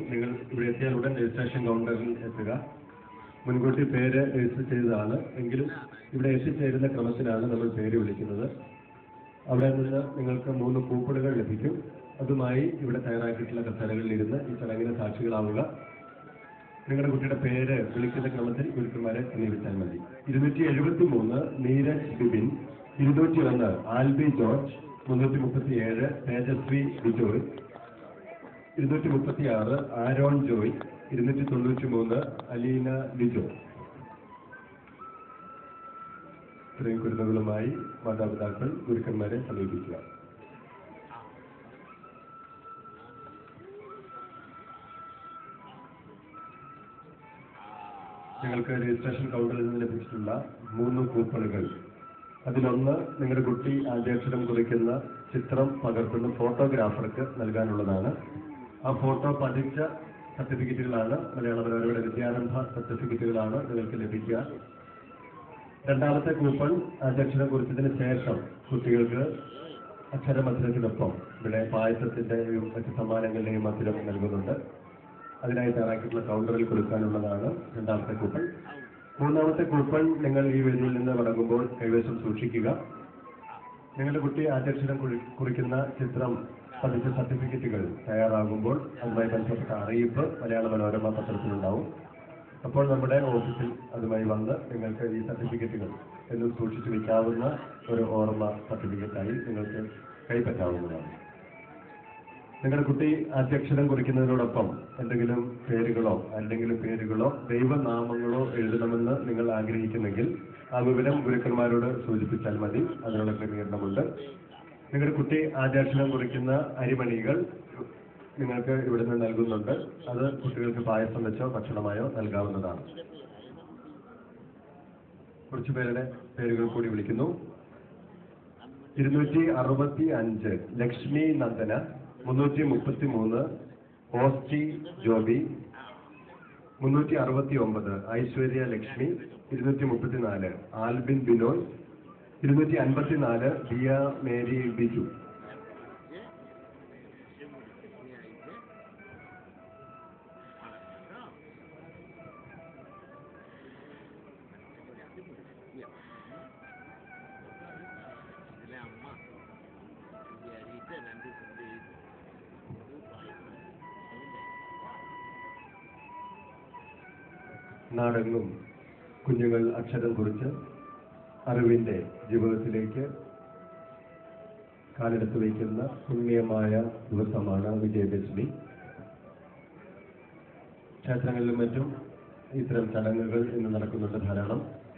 നിങ്ങൾ ഇവിടെ എത്തിയാൽ ഉടൻ രജിസ്ട്രേഷൻ കൗണ്ടറിൽ എത്തുക മുൻകൂട്ടി പേര് രജിസ്റ്റർ ചെയ്തതാണ് എങ്കിലും ഇവിടെ എത്തിച്ചേരുന്ന ക്രമത്തിലാണ് നമ്മൾ പേര് വിളിക്കുന്നത് അവിടെ നിന്ന് നിങ്ങൾക്ക് മൂന്ന് കൂപ്പണുകൾ ലഭിക്കും അതുമായി ഇവിടെ തയ്യാറാക്കിയിട്ടുള്ള കസേരകളിൽ ഇരുന്ന് ഈ ചടങ്ങിന് സാക്ഷികളാവുക നിങ്ങളുടെ കുട്ടിയുടെ പേര് വിളിക്കുന്ന ക്രമത്തിൽ ഗുരുക്കന്മാരെ സമീപിച്ചാൽ മതി ഇരുന്നൂറ്റി എഴുപത്തി മൂന്ന് നീരജ് ബിബിൻ ഇരുന്നൂറ്റി ഒന്ന് ആൽബി ജോർജ് മുന്നൂറ്റി മുപ്പത്തി ഏഴ് തേജസ്വി ബിജോയ് ഇരുന്നൂറ്റി മുപ്പത്തി ആറ് ആരോൺ ജോയ് ഇരുന്നൂറ്റി തൊണ്ണൂറ്റി മൂന്ന് അലീന ലിജോ ഇത്രയും കുരുന്നുകളുമായി മാതാപിതാക്കൾ ഗുരുക്കന്മാരെ സമീപിക്കുക നിങ്ങൾക്ക് രജിസ്ട്രേഷൻ കൗണ്ടറിൽ നിന്ന് ലഭിച്ചിട്ടുള്ള മൂന്ന് കൂപ്പണുകൾ അതിലൊന്ന് നിങ്ങളുടെ കുട്ടി ആദ്യാക്ഷരം കുറിക്കുന്ന ചിത്രം പകർത്തുന്ന ഫോട്ടോഗ്രാഫർക്ക് നൽകാനുള്ളതാണ് ആ ഫോട്ടോ പതിച്ച സർട്ടിഫിക്കറ്റുകളാണ് മലയാള മനോരമയുടെ വിദ്യാരംഭ സർട്ടിഫിക്കറ്റുകളാണ് നിങ്ങൾക്ക് ലഭിക്കുക രണ്ടാമത്തെ കൂപ്പൺ ആദ്യാക്ഷരം കുറിച്ചതിന് ശേഷം കുട്ടികൾക്ക് അക്ഷര മധുരത്തിനൊപ്പം ഇവിടെ പായസത്തിന്റെയും മറ്റ് സമ്മാനങ്ങളുടെയും മധുരം നൽകുന്നുണ്ട് അതിനായി തയ്യാറാക്കിയിട്ടുള്ള കൗണ്ടറിൽ കൊടുക്കാനുള്ളതാണ് രണ്ടാമത്തെ കൂപ്പൺ മൂന്നാമത്തെ കൂപ്പൺ നിങ്ങൾ ഈ വേദിയിൽ നിന്ന് മടങ്ങുമ്പോൾ കൈവശം സൂക്ഷിക്കുക നിങ്ങളുടെ കുട്ടി ആദ്യാക്ഷരം കുറി- കുറിക്കുന്ന ചിത്രം പതിച്ച സർട്ടിഫിക്കറ്റുകൾ തയ്യാറാകുമ്പോൾ അതുമായി ബന്ധപ്പെട്ട അറിയിപ്പ് മലയാള മനോരമ പത്രത്തിലുണ്ടാവും അപ്പോൾ നമ്മുടെ ഓഫീസിൽ അതുമായി വന്ന് നിങ്ങൾക്ക് ഈ സർട്ടിഫിക്കറ്റുകൾ എന്നും സൂക്ഷിച്ചു വയ്ക്കാവുന്ന ഒരു ഓർമ്മ സർട്ടിഫിക്കറ്റായി നിങ്ങൾക്ക് കൈപ്പറ്റാവുന്നതാണ് നിങ്ങളുടെ കുട്ടി അധ്യക്ഷരം കുറിക്കുന്നതിനോടൊപ്പം എന്തെങ്കിലും പേരുകളോ അല്ലെങ്കിൽ പേരുകളോ ദൈവനാമങ്ങളോ എഴുതണമെന്ന് നിങ്ങൾ ആഗ്രഹിക്കുന്നെങ്കിൽ ആ വിവരം ഗുരുക്കന്മാരോട് സൂചിപ്പിച്ചാൽ മതി അതിനുള്ള ക്രമീകരണമുണ്ട് നിങ്ങളുടെ കുട്ടി ആദ്യാക്ഷരം കുറിക്കുന്ന അരിമണികൾ നിങ്ങൾക്ക് ഇവിടുന്ന് നൽകുന്നുണ്ട് അത് കുട്ടികൾക്ക് പായസം വെച്ചോ ഭക്ഷണമായോ നൽകാവുന്നതാണ് കുറച്ചു പേരുടെ പേരുകൾ കൂടി വിളിക്കുന്നു ഇരുന്നൂറ്റി അറുപത്തി അഞ്ച് ലക്ഷ്മി നന്ദന മുന്നൂറ്റി മുപ്പത്തി മൂന്ന് ഓസ്റ്റി ജോബി മുന്നൂറ്റി അറുപത്തി ഒമ്പത് ഐശ്വര്യ ലക്ഷ്മി ഇരുന്നൂറ്റി മുപ്പത്തിനാല് ആൽബിൻ ബിനോയ് ഇരുന്നൂറ്റി അൻപത്തിനാല് ദിയ മേരി ബിജു നാടെങ്ങും കുഞ്ഞുങ്ങൾ അക്ഷരം കുറിച്ച് അറിവിന്റെ ജീവിതത്തിലേക്ക് കാലെടുത്ത് വയ്ക്കുന്ന പുണ്യമായ ദിവസമാണ് വിജയദശമി ക്ഷേത്രങ്ങളിലും മറ്റും ഇത്തരം ചടങ്ങുകൾ ഇന്ന് നടക്കുന്നുണ്ട് ധാരാളം